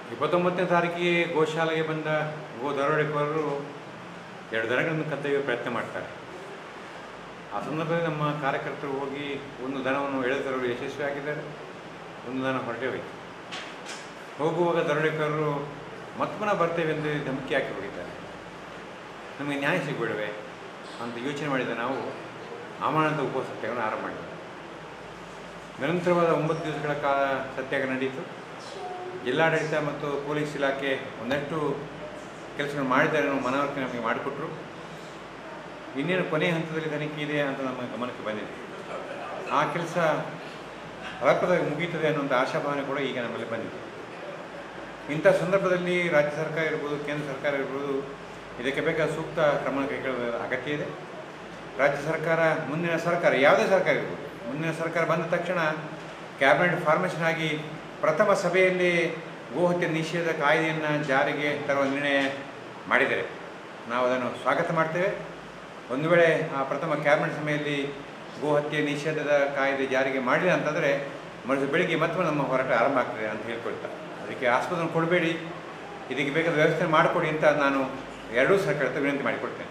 ಇಪ್ಪತ್ತೊಂಬತ್ತನೇ ತಾರೀಕಿಗೆ ಗೋಶಾಲೆಗೆ ಬಂದ ಗೋ ದರೋಡೆಕೋರರು ಎರಡು ದನಗಳನ್ನು ಕದ್ದೊಯ್ಯುವ ಪ್ರಯತ್ನ ಮಾಡ್ತಾರೆ ಆ ಸಂದರ್ಭದಲ್ಲಿ ನಮ್ಮ ಕಾರ್ಯಕರ್ತರು ಹೋಗಿ ಒಂದು ದನವನ್ನು ಎಳೆತರಲು ಯಶಸ್ವಿಯಾಗಿದ್ದಾರೆ ಒಂದು ದನ ಹೊರಟೆ ಹೋಯಿತು ಹೋಗುವಾಗ ದರೋಡೆಕೋರರು ಮತ್ತೆ ಪುನಃ ಬರ್ತೇವೆ ಎಂದು ಧಮಕಿ ಹಾಕಿ ಹೋಗಿದ್ದಾರೆ ನಮಗೆ ನ್ಯಾಯ ಸಿಗ್ಬಿಡವೆ ಅಂತ ಯೋಚನೆ ಮಾಡಿದ ನಾವು ಅಮಾನತ ಉಪವಾಸ ಸತ್ಯಾಗ್ರಹ ಆರಂಭ ಮಾಡಿದ್ವಿ ನಿರಂತರವಾದ ಒಂಬತ್ತು ದಿವಸಗಳ ಕಾಲ ಸತ್ಯಾಗ್ರಹ ನಡೆಯಿತು ಜಿಲ್ಲಾಡಳಿತ ಮತ್ತು ಪೊಲೀಸ್ ಇಲಾಖೆ ಒಂದಷ್ಟು ಕೆಲಸಗಳು ಮಾಡಿದ್ದಾರೆ ಅನ್ನೋ ಮನವರಿಕೆ ನಮಗೆ ಮಾಡಿಕೊಟ್ರು ಇನ್ನೇನು ಕೊನೆಯ ಹಂತದಲ್ಲಿ ತನಿಖೆ ಇದೆ ಅಂತ ನಮ್ಮ ಗಮನಕ್ಕೆ ಬಂದಿದೆ ಆ ಕೆಲಸ ಅಲ್ಪದಾಗಿ ಮುಗೀತದೆ ಅನ್ನುವಂಥ ಆಶಾಭಾವನೆ ಕೂಡ ಈಗ ನಮ್ಮಲ್ಲಿ ಬಂದಿದೆ ಇಂಥ ಸಂದರ್ಭದಲ್ಲಿ ರಾಜ್ಯ ಸರ್ಕಾರ ಇರ್ಬೋದು ಕೇಂದ್ರ ಸರ್ಕಾರ ಇರ್ಬೋದು ಇದಕ್ಕೆ ಬೇಕಾದ ಸೂಕ್ತ ಕ್ರಮ ಕೈಗೊಳ್ಳುವ ಅಗತ್ಯ ಇದೆ ರಾಜ್ಯ ಸರ್ಕಾರ ಮುಂದಿನ ಸರ್ಕಾರ ಯಾವುದೇ ಸರ್ಕಾರ ಇರ್ಬೋದು ಮುಂದಿನ ಸರ್ಕಾರ ಬಂದ ತಕ್ಷಣ ಕ್ಯಾಬಿನೆಟ್ ಫಾರ್ಮೇಷನ್ ಆಗಿ ಪ್ರಥಮ ಸಭೆಯಲ್ಲಿ ಗೋಹತ್ಯೆ ನಿಷೇಧ ಕಾಯ್ದೆಯನ್ನು ಜಾರಿಗೆ ತರುವ ನಿರ್ಣಯ ಮಾಡಿದ್ದಾರೆ ನಾವು ಅದನ್ನು ಸ್ವಾಗತ ಮಾಡ್ತೇವೆ ಒಂದು ವೇಳೆ ಆ ಪ್ರಥಮ ಕ್ಯಾಬಿನೆಟ್ ಸಭೆಯಲ್ಲಿ ಗೋಹತ್ಯೆ ನಿಷೇಧದ ಕಾಯ್ದೆ ಜಾರಿಗೆ ಮಾಡಿಲ್ಲ ಅಂತಂದರೆ ಮರುದಿವಸ ಬೆಳಿಗ್ಗೆ ಮತ್ತೆ ನಮ್ಮ ಹೋರಾಟ ಆರಂಭ ಆಗ್ತದೆ ಅಂತ ಹೇಳ್ಕೊಳ್ತಾ ಅದಕ್ಕೆ ಆಸ್ಪತ್ರೆ ಕೊಡಬೇಡಿ ಇದಕ್ಕೆ ಬೇಕಾದ ವ್ಯವಸ್ಥೆ ಮಾಡಿಕೊಡಿ ಅಂತ ನಾನು ಎರಡೂ ಸರ್ಕಾರ ಹತ್ರ ವಿನಂತಿ ಮಾಡಿಕೊಡ್ತೇನೆ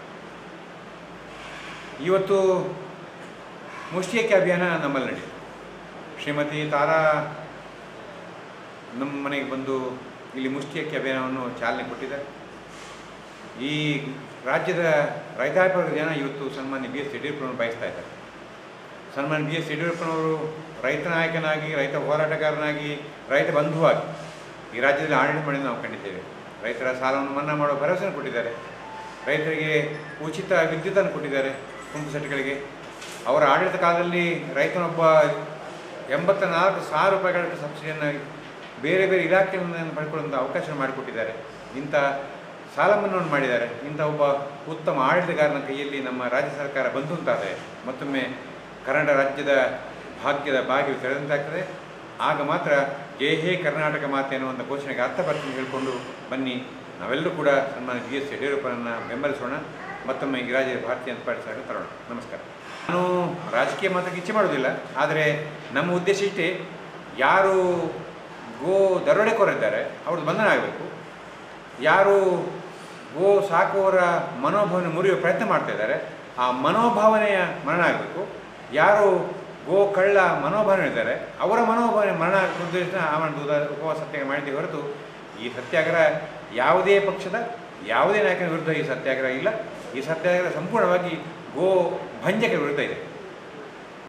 ಇವತ್ತು ಮುಷ್ಟಿಯಕ್ಕೆ ಅಭಿಯಾನ ನಮ್ಮಲ್ಲಿ ನಡೆಯಿತು ಶ್ರೀಮತಿ ತಾರಾ ನಮ್ಮ ಮನೆಗೆ ಬಂದು ಇಲ್ಲಿ ಮುಷ್ಟಿಯಕ್ಕೆ ಅಭಿಯಾನವನ್ನು ಚಾಲನೆ ಕೊಟ್ಟಿದ್ದಾರೆ ಈ ರಾಜ್ಯದ ರೈತಾಪಿ ವರ್ಗದ ಜನ ಇವತ್ತು ಸನ್ಮಾನ್ಯ ಬಿ ಎಸ್ ಯಡಿಯೂರಪ್ಪನವರು ಬಯಸ್ತಾ ಇದ್ದಾರೆ ಸನ್ಮಾನ್ಯ ಬಿ ಎಸ್ ಯಡಿಯೂರಪ್ಪನವರು ರೈತ ನಾಯಕನಾಗಿ ರೈತ ಹೋರಾಟಗಾರನಾಗಿ ರೈತ ಬಂಧುವಾಗಿ ಈ ರಾಜ್ಯದಲ್ಲಿ ಆಡಳಿತ ಮಾಡಿದ ನಾವು ಕಂಡಿದ್ದೇವೆ ರೈತರ ಸಾಲವನ್ನು ಮನ್ನಾ ಮಾಡುವ ಭರವಸೆಯನ್ನು ಕೊಟ್ಟಿದ್ದಾರೆ ರೈತರಿಗೆ ಉಚಿತ ವಿದ್ಯುತ್ತನ್ನು ಕೊಟ್ಟಿದ್ದಾರೆ ಪಂಪು ಸೆಟ್ಗಳಿಗೆ ಅವರ ಆಡಳಿತ ಕಾಲದಲ್ಲಿ ರೈತನೊಬ್ಬ ಎಂಬತ್ತ ನಾಲ್ಕು ಸಾವಿರ ರೂಪಾಯಿಗಳ ಸಬ್ಸಿಡಿಯನ್ನು ಬೇರೆ ಬೇರೆ ಇಲಾಖೆಯನ್ನು ಪಡ್ಕೊಳ್ಳುವಂಥ ಅವಕಾಶ ಮಾಡಿಕೊಟ್ಟಿದ್ದಾರೆ ಇಂಥ ಸಾಲ ಮನ್ನಾವನ್ನು ಮಾಡಿದ್ದಾರೆ ಇಂಥ ಒಬ್ಬ ಉತ್ತಮ ಆಡಳಿತಗಾರನ ಕೈಯಲ್ಲಿ ನಮ್ಮ ರಾಜ್ಯ ಸರ್ಕಾರ ಬಂತು ಅಂತಾದರೆ ಮತ್ತೊಮ್ಮೆ ಕನ್ನಡ ರಾಜ್ಯದ ಭಾಗ್ಯದ ಬಾಗಿಲು ತೆರೆದಂತಾಗ್ತದೆ ಆಗ ಮಾತ್ರ ಜೈ ಹೇ ಕರ್ನಾಟಕ ಮಾತೆ ಅನ್ನುವಂಥ ಘೋಷಣೆಗೆ ಅರ್ಥ ಬರ್ತದೆ ಹೇಳಿಕೊಂಡು ಬನ್ನಿ ನಾವೆಲ್ಲರೂ ಕೂಡ ಸನ್ಮಾನ್ಯ ಬಿ ಎಸ್ ಯಡಿಯೂರಪ್ಪನನ್ನು ಬೆಂಬಲಿಸೋಣ ಮತ್ತೊಮ್ಮೆ ಈ ರಾಜ್ಯದ ಭಾರತೀಯ ಜನತಾ ಪಾರ್ಟಿ ಸರ್ಕಾರ ತರೋಣ ನಮಸ್ಕಾರ ನಾನು ರಾಜಕೀಯ ಮಾತಕ್ಕೆ ಇಚ್ಛೆ ಮಾಡೋದಿಲ್ಲ ಆದರೆ ನಮ್ಮ ಉದ್ದೇಶ ಇಷ್ಟೇ ಯಾರು ಗೋ ದರೋಡೆಕೋರಿದ್ದಾರೆ ಅವ್ರದ್ದು ಬಂಧನ ಆಗಬೇಕು ಯಾರು ಗೋ ಸಾಕುವವರ ಮನೋಭಾವನೆ ಮುರಿಯುವ ಪ್ರಯತ್ನ ಮಾಡ್ತಾ ಇದ್ದಾರೆ ಆ ಮನೋಭಾವನೆಯ ಮರಣ ಆಗಬೇಕು ಯಾರು ಗೋ ಕಳ್ಳ ಮನೋಭಾವನೆ ಇದ್ದಾರೆ ಅವರ ಮನೋಭಾವನೆ ಮರಣ ಉದ್ದೇಶ ಆ ಒಂದು ಉದ- ಉಪವಾಸ ಸತ್ಯಾಗ್ರಹ ಮಾಡಿದ್ದೀವಿ ಹೊರತು ಈ ಸತ್ಯಾಗ್ರಹ ಯಾವುದೇ ಪಕ್ಷದ ಯಾವುದೇ ನಾಯಕನ ವಿರುದ್ಧ ಈ ಸತ್ಯಾಗ್ರಹ ಇಲ್ಲ ಈ ಸತ್ಯಾಗ್ರಹ ಸಂಪೂರ್ಣವಾಗಿ ಗೋ ಭಂಜಕ ವಿರುದ್ಧ ಇದೆ